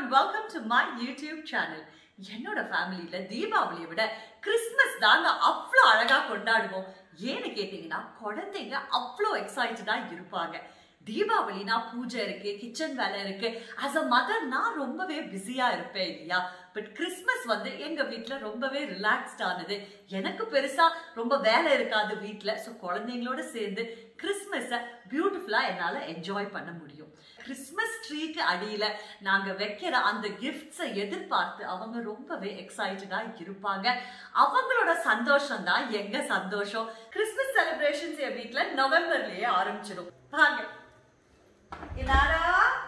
Welcome to my YouTube channel என்னோட ஃபேமிலியில தீபாவளியை விட கிறிஸ்மஸ் தாங்க அவ்வளோ அழகா கொண்டாடுவோம் ஏன்னு கேட்டீங்கன்னா குழந்தைங்க அவ்வளோ எக்ஸைட்டடா இருப்பாங்க தீபாவளினா பூஜை இருக்கு கிச்சன் வேலை இருக்கு ஆஸ் அ மதர் நான் ரொம்பவே பிஸியா இருப்பேன் இல்லையா பட் கிறிஸ்மஸ் வந்து எங்க வீட்ல ரொம்பவே ரிலாக்ஸ்ட் ஆனது எனக்கு பெருசா ரொம்ப வேலை இருக்காது வீட்ல ஸோ குழந்தைங்களோட சேர்ந்து கிறிஸ்மஸை பியூட்டிஃபுல்லா என்னால என்ஜாய் பண்ண முடியும் கிறிஸ்மஸ் ட்ரீக்கு அடியில நாங்க வைக்கிற அந்த கிஃப்ட்ஸை எதிர்பார்த்து அவங்க ரொம்பவே எக்ஸைட்டடா இருப்பாங்க அவங்களோட சந்தோஷம் தான் எங்க சந்தோஷம் கிறிஸ்மஸ் செலிப்ரேஷன்ஸ் என் வீட்ல நவம்பர்லயே ஆரம்பிச்சிடும் வாங்க இலாரா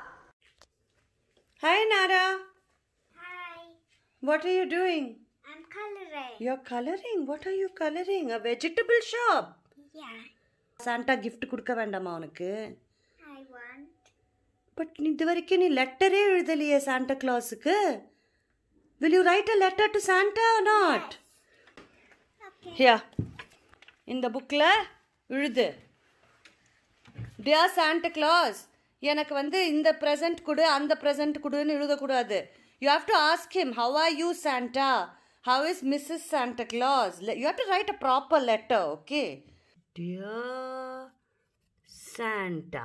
Hi, Nara. Hi, What are you doing? I'm coloring. You're coloring. What are you coloring? A vegetable shop. Yeah, Santa gift கொடுக்க வேண்டாமா உனக்கு I want. பட் இது வரைக்கும் நீ லெட்டரே எழுதலையே சாண்டா கிளாஸுக்கு will you write a letter to Santa or not Okay. Yeah இந்த புக்கில் எழுது டியர் சாண்டா கிளாஸ் எனக்கு வந்து இந்த ப்ரெசன்ட் கொடு அந்த ப்ரெசன்ட் கொடுன்னு எழுதக்கூடாது you have to ask him how are you Santa how is missus Santa Claus you have to write a proper letter okay dear Santa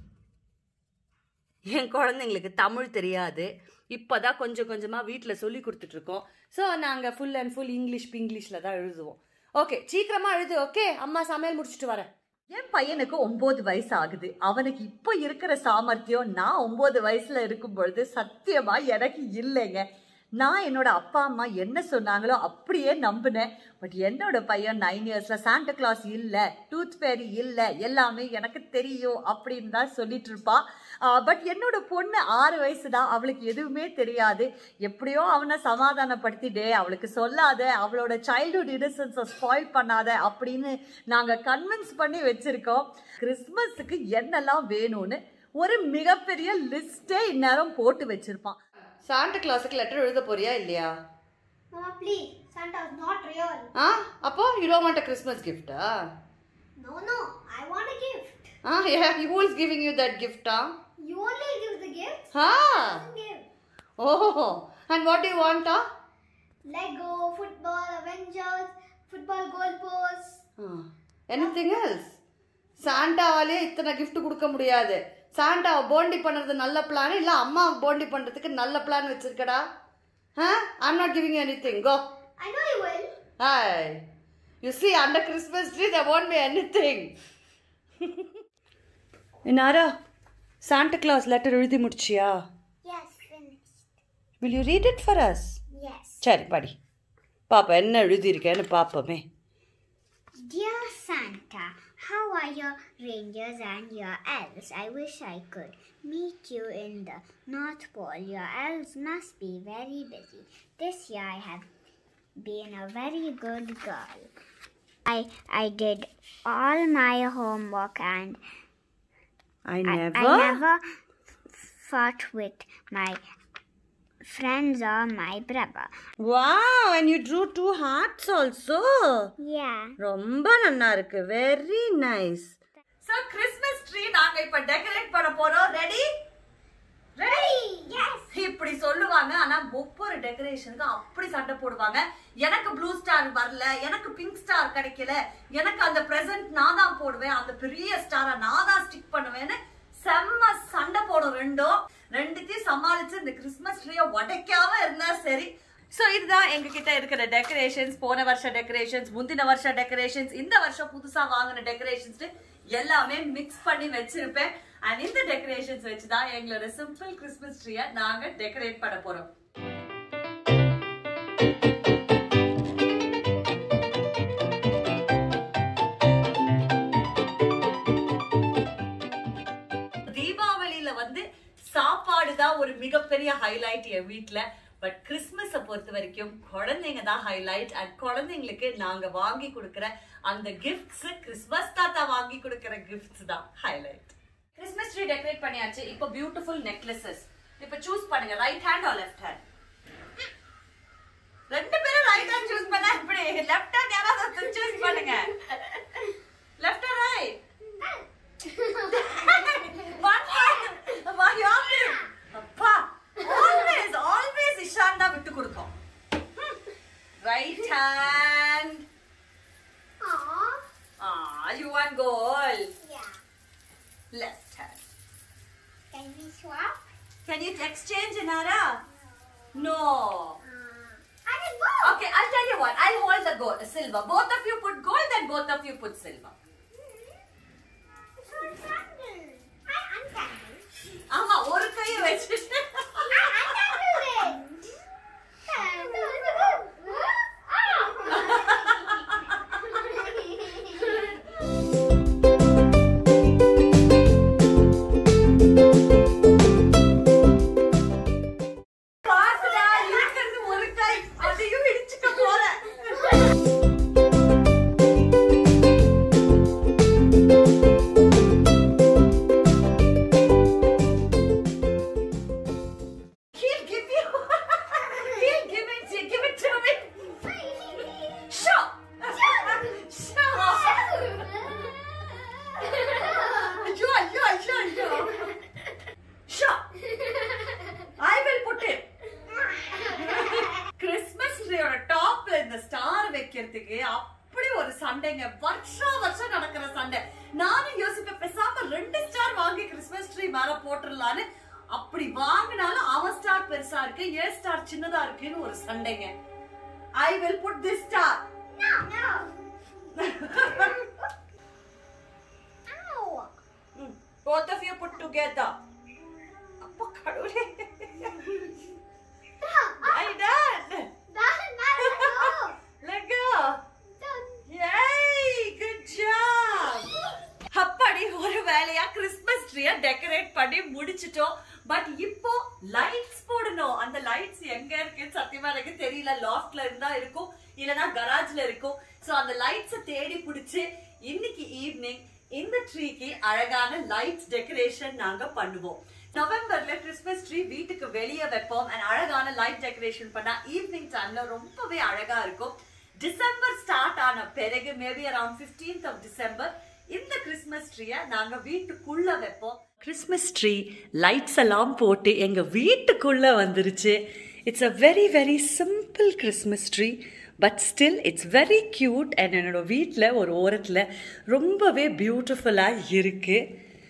என் குழந்தைங்களுக்கு தமிழ் தெரியாது இப்போ தான் கொஞ்சம் கொஞ்சமாக வீட்டில் சொல்லி கொடுத்துட்ருக்கோம் ஸோ நாங்கள் ஃபுல் அண்ட் ஃபுல் இங்கிலீஷ் இங்கிலீஷில் தான் எழுதுவோம் ஓகே சீக்கிரமாக எழுது ஓகே அம்மா சமையல் முடிச்சுட்டு வரேன் என் பையனுக்கு ஒன்பது வயசு ஆகுது அவனுக்கு இப்போ இருக்கிற சாமர்த்தியம் நான் ஒன்பது வயசுல இருக்கும் பொழுது சத்தியமா எனக்கு இல்லைங்க நான் என்னோட அப்பா அம்மா என்ன சொன்னாங்களோ அப்படியே நம்பினேன் பட் என்னோட பையன் நைன் இயர்ஸ்ல சாண்டா கிளாஸ் இல்ல டூத் ஃபேரி இல்ல எல்லாமே எனக்கு தெரியும் அப்படின்னு தான் சொல்லிட்டு இருப்பா பட் என்னோட பொண்ணு ஆறு வயசு தான் அவளுக்கு எதுவுமே தெரியாது எப்படியோ அவனை சமாதானப்படுத்திட்டே அவளுக்கு சொல்லாத அவளோட சைல்ட்ஹுட் இன்னசென்ஸை ஸ்பாயில் பண்ணாத அப்படின்னு நாங்கள் கன்வின்ஸ் பண்ணி வச்சிருக்கோம் கிறிஸ்மஸுக்கு என்னெல்லாம் வேணும்னு ஒரு மிகப்பெரிய லிஸ்டே இந்நேரம் போட்டு வச்சிருப்பான் சாண்டா கிளாஸுக்கு லெட்டர் எழுத போறியா இல்லையா Mama, please. Santa is not real. Ah அப்போ you don't want a Christmas கிஃப்டா No, no. I want a gift. Ah yeah who is giving you that கிஃப்டா You only give the gift. Ah Doesn't give. ஓஹோ and what you வாண்டா Lego, football, Avengers, football goalposts. Anything else சாண்டாவாலே இத்தனை gift கொடுக்க முடியாது சாண்டாவை போண்டி பண்ணுறது நல்ல plan இல்லை அம்மாவை போண்டி பண்ணுறதுக்கு நல்ல பிளான் வச்சிருக்கடா ah I'm not giving anything go I know you will. Hi you see under Christmas tree the won't be anything என்னாரா சாண்டா கிளாஸ் லெட்டர் எழுதி முடிச்சியா Yes, finished. Will you read it for us Yes. சரி படி பாப்பா என்ன எழுதியிருக்கேன்னு பார்ப்போமே Dear Santa, how are your reindeers and your elves? I wish I could meet you in the North Pole. Your elves must be very busy. This year I have been a very good girl. I I did all my homework and I I, never I never fought with my friends or my brother. Wow and you drew two hearts also Yeah. ரொம்ப நல்லா இருக்கு very nice so Christmas tree நாங்க இப்ப decorate பண்ண போறோம் ready ready Yes. இப்படி சொல்லுவாங்க ஆனா ஒவ்வொரு டெக்கரேஷனுக்கு அப்படி சண்டை போடுவாங்க எனக்கு ப்ளூ ஸ்டார் வரல எனக்கு பிங்க் ஸ்டார் கிடைக்கல எனக்கு அந்த பிரசன்ட் நான் தான் போடுவேன் அந்த பெரிய ஸ்டாரை நான் தான் ஸ்டிக் பண்ணுவேன்னு செம்ம சண்டை போடும் ரெண்டும் ரெண்டுத்தையும் சமாளிச்சு இந்த கிறிஸ்மஸ் ட்ரீயை உடைக்காம இருந்தா சரி ஸோ இதுதான் எங்க கிட்ட இருக்கிற டெக்கரேஷன்ஸ் போன வருஷ டெக்கரேஷன்ஸ் முந்தின வருஷ டெக்கரேஷன்ஸ் இந்த வருஷம் புதுசா வாங்கின டெக்கரேஷன்ஸ் எல்லாமே மிக்ஸ் பண்ணி வச்சிருப்பேன் அண்ட் இந்த டெக்கரேஷன்ஸ் வச்சு தான் எங்களோட சிம்பிள் கிறிஸ்மஸ் ட்ரீயை நாங்க டெக்கரேட் பண்ண போறோம் தீபாவளியில வந்து சாப்பாடு தான் ஒரு மிகப்பெரிய ஹைலைட் என் வீட்ல பட் கிறிஸ்மஸை பொறுத்த வரைக்கும் குழந்தைங்க தான் ஹைலைட் அண்ட் குழந்தைங்களுக்கு நாங்க வாங்கி கொடுக்கிற அந்த கிஃப்ட்ஸ் கிறிஸ்மஸ் தாத்தா வாங்கி கொடுக்கிற கிஃப்ட்ஸ் தான் ஹைலைட் கிறிஸ்மஸ் ட்ரீ டெக்கரேட் பண்ணியாச்சு இப்போ பியூட்டிஃபுல் நெக்லஸஸ் இப்போ சூஸ் பண்ணுங்க right hand or left hand ரெண்டு பேரும் ரைட் ஹேண்ட் சூஸ் பண்ணா இப்படி லெஃப்ட் ஹேண்ட் யாராவது சூஸ் பண்ணுங்க left or right One point. Why you are அப்பா always Right hand. Aww. Ah, you want gold. Yeah. Left hand. Can we swap? Can you exchange, Inara? No. Uh, I will go. Okay, I'll tell you what. I'll hold the gold, silver. Both of you put gold, then both of you put silver. It's all tangled. I untangled. ஆமா ஒரு கையை வச்சுட்டு I untangled it. பாத்துடா இருக்கிறது ஒரு கை அதையும் இடிச்சுக்க போற He'll give you. He'll give it. to- Give it to me. Show. Show. Yo, yo, yo, yo. Show. I will put it. Christmas ட்ரீயோட டாப்ல இந்த ஸ்டார் வைக்கிறதுக்கு அப்படி ஒரு சண்டைங்க வருஷம் வருஷம் நடக்கிற சண்டை நானும் யோசிப்பேன் பேசாம ரெண்டு ஸ்டார் வாங்கி கிறிஸ்மஸ் ட்ரீ மேல போட்டுடலான்னு அப்படி வாங்கினாலும் அவன் ஸ்டார் பெருசா இருக்கு ஏன் ஸ்டார் சின்னதா இருக்குன்னு ஒரு சண்டைங்க I will put this star No, no. Ow. both of you put together அப்பா கடவுளே I done Done, done, no. let go Done. Yay! Good job! அப்பாடி ஒரு வேலையா கிறிஸ்மஸ் ட்ரீய டெக்கரேட் பண்ணி முடிச்சிட்டோம் பட் இப்போ லைட்ஸ் போடணும் அந்த லைட்ஸ் எங்க இருக்குன்னு சத்தியமா எனக்கு தெரியல லாஃப்ட்ல இருந்தா இருக்கும் இல்லனா கராஜ்ல இருக்கும் சோ அந்த லைட்ஸ தேடி பிடிச்சு இன்னைக்கு ஈவினிங் இந்த ட்ரீக்கு அழகான லைட்ஸ் டெக்கரேஷன் நாங்க பண்ணுவோம் நவம்பர்ல கிறிஸ்மஸ் ட்ரீ வீட்டுக்கு வெளியே வைப்போம் அண்ட் அழகான லைட் டெக்கரேஷன் பண்ணா ஈவினிங் டைம்ல ரொம்பவே அழகா இருக்கும் டிசம்பர் ஸ்டார்ட் ஆன பிறகு maybe around 15th of December இந்த கிறிஸ்மஸ் ட்ரீயை நாங்க வீட்டுக்குள்ள வைப்போம் கிறிஸ்மஸ் ட்ரீ லைட்ஸ் எல்லாம் போட்டு எங்க வீட்டுக்குள்ள வந்துருச்சு it's a very very simple Christmas tree but still it's very cute and என்னோட வீட்டில் ஒரு ஓரத்தில் ரொம்பவே பியூட்டிஃபுல்லாக இருக்குது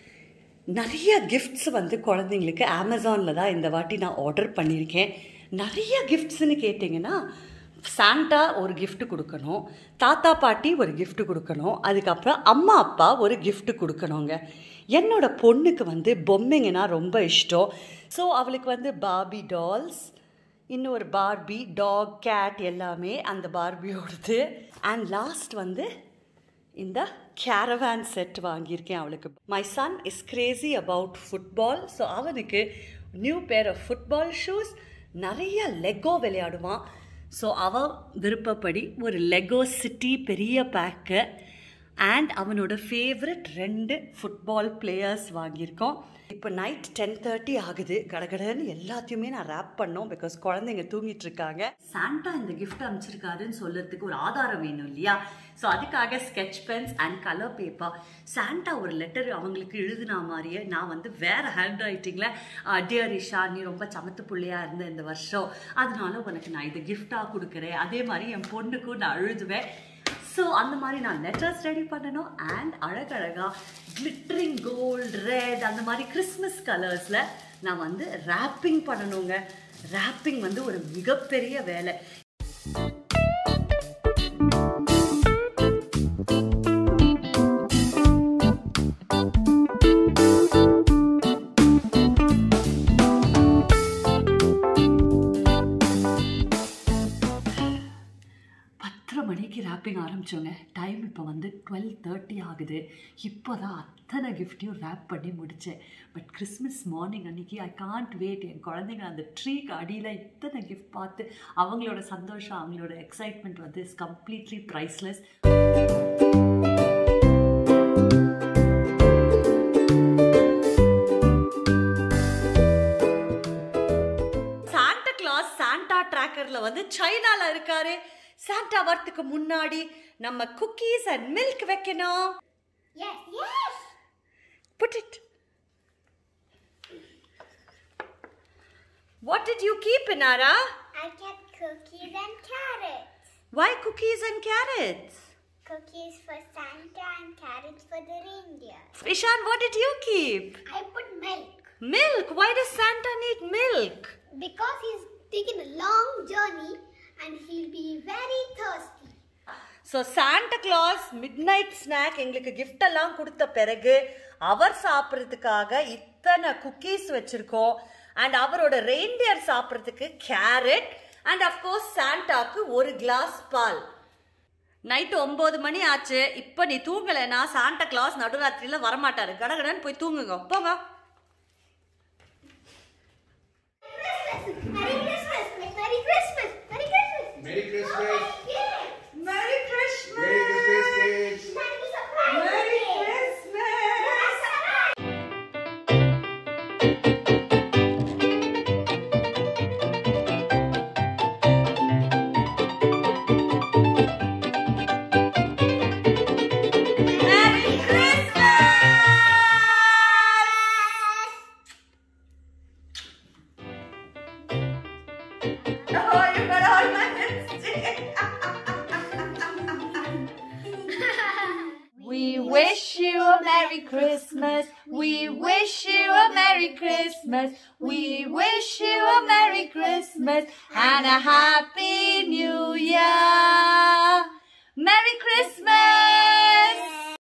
நிறைய கிஃப்ட்ஸ் வந்து குழந்தைங்களுக்கு அமேசானில் தான் இந்த வாட்டி நான் ஆர்டர் பண்ணியிருக்கேன் நிறைய கிஃப்ட்ஸ்னு கேட்டிங்கன்னா சாண்டா ஒரு gift கொடுக்கணும் தாத்தா பாட்டி ஒரு gift கொடுக்கணும் அதுக்கப்புறம் அம்மா அப்பா ஒரு gift கொடுக்கணுங்க என்னோட பொண்ணுக்கு வந்து பொம்மைங்கன்னா ரொம்ப இஷ்டம் ஸோ அவளுக்கு வந்து பாபி டால்ஸ் இன்னொரு பார்பி டாக் கேட் எல்லாமே அந்த பார்பியோடது அண்ட் லாஸ்ட் வந்து இந்த கேரவான் செட் வாங்கியிருக்கேன் அவளுக்கு my son is crazy about football so அவனுக்கு new pair of football shoes நிறைய லெகோ விளையாடுவான் ஸோ அவன் விருப்பப்படி ஒரு லெகோ சிட்டி பெரிய பேக்கு அண்ட் அவனோட ஃபேவரட் ரெண்டு ஃபுட்பால் பிளேயர்ஸ் வாங்கியிருக்கோம் இப்போ நைட் டென் தேர்ட்டி ஆகுது கடகடன்னு எல்லாத்தையுமே நான் ரேப் பண்ணோம் பிகாஸ் குழந்தைங்க தூங்கிட்டு இருக்காங்க சாண்டா இந்த கிஃப்ட் அனுப்பிச்சிருக்காருன்னு சொல்றதுக்கு ஒரு ஆதாரம் வேணும் இல்லையா ஸோ அதுக்காக sketch pens and colour paper Santa ஒரு லெட்டர் அவங்களுக்கு எழுதின மாதிரியே நான் வந்து வேற ஹேண்ட் ரைட்டிங்கில் டியர் ரிஷா நீ ரொம்ப சமத்து பிள்ளையா இருந்த இந்த வருஷம் அதனால உனக்கு நான் இதை கிஃப்டாக கொடுக்குறேன் அதே மாதிரி என் பொண்ணுக்கும் நான் எழுதுவேன் ஸோ அந்த மாதிரி நான் லெட்டர்ஸ் ரெடி பண்ணணும் அண்ட் அழகழகா கிளிட்டரிங் கோல்டு ரெட் அந்த மாதிரி கிறிஸ்மஸ் கலர்ஸில் நான் வந்து ரேப்பிங் பண்ணணுங்க ரேப்பிங் வந்து ஒரு மிகப்பெரிய வேலை பத்தரை மணிக்கு ரேப்பிங் ஆரம்பிச்சோங்க டைம் இப்போ வந்து டுவெல் தேர்ட்டி ஆகுது இப்போ தான் அத்தனை கிஃப்ட்டையும் ரேப் பண்ணி முடித்தேன் பட் கிறிஸ்மஸ் மார்னிங் அன்னைக்கு ஐ காண்ட் வெயிட் என் குழந்தைங்க அந்த ட்ரீக்கு அடியில் இத்தனை கிஃப்ட் பார்த்து அவங்களோட சந்தோஷம் அவங்களோட எக்ஸைட்மெண்ட் வந்து is completely priceless Santa Claus Santa ட்ராக்கர்ல வந்து சைனால இருக்காரு சாண்டா வரத்துக்கு முன்னாடி நம்ம குக்கீஸ் அண்ட் மில்க் வைக்கணும் Yes, yes. Put it. What did you keep, Inara? I kept cookies and carrots. Why cookies and carrots? Cookies for Santa and carrots for the reindeer. Ishan, what did you keep? I put milk Milk. Why does Santa need milk? because he's taken a long journey and he'll be very thirsty. So Santa Claus midnight snack எங்களுக்கு gift எல்லாம் கொடுத்த பிறகு அவர் சாப்பிட்றதுக்காக இத்தனை cookies வச்சிருக்கோம் and அவரோட reindeer சாப்பிட்றதுக்கு carat and of course சாண்டாக்கு ஒரு கிளாஸ் பால் நைட்டு ஒம்பது மணி ஆச்சு இப்போ நீ தூங்கலைன்னா சாண்டா கிளாஸ் நடுராத்திரியில் வரமாட்டாரு கடகடன்னு போய் தூங்குங்க போங்க Merry Christmas! Merry Christmas! Merry Christmas! Merry Christmas. Yeah! Merry Christmas! Merry Christmas, kids. Merry surprise! Merry Merry surprise! Merry Christmas! Oh, you got all my lipstick. We wish you a Merry Christmas. We wish you a Merry Christmas. We wish you a Merry Christmas and a Happy New Year. Merry Christmas.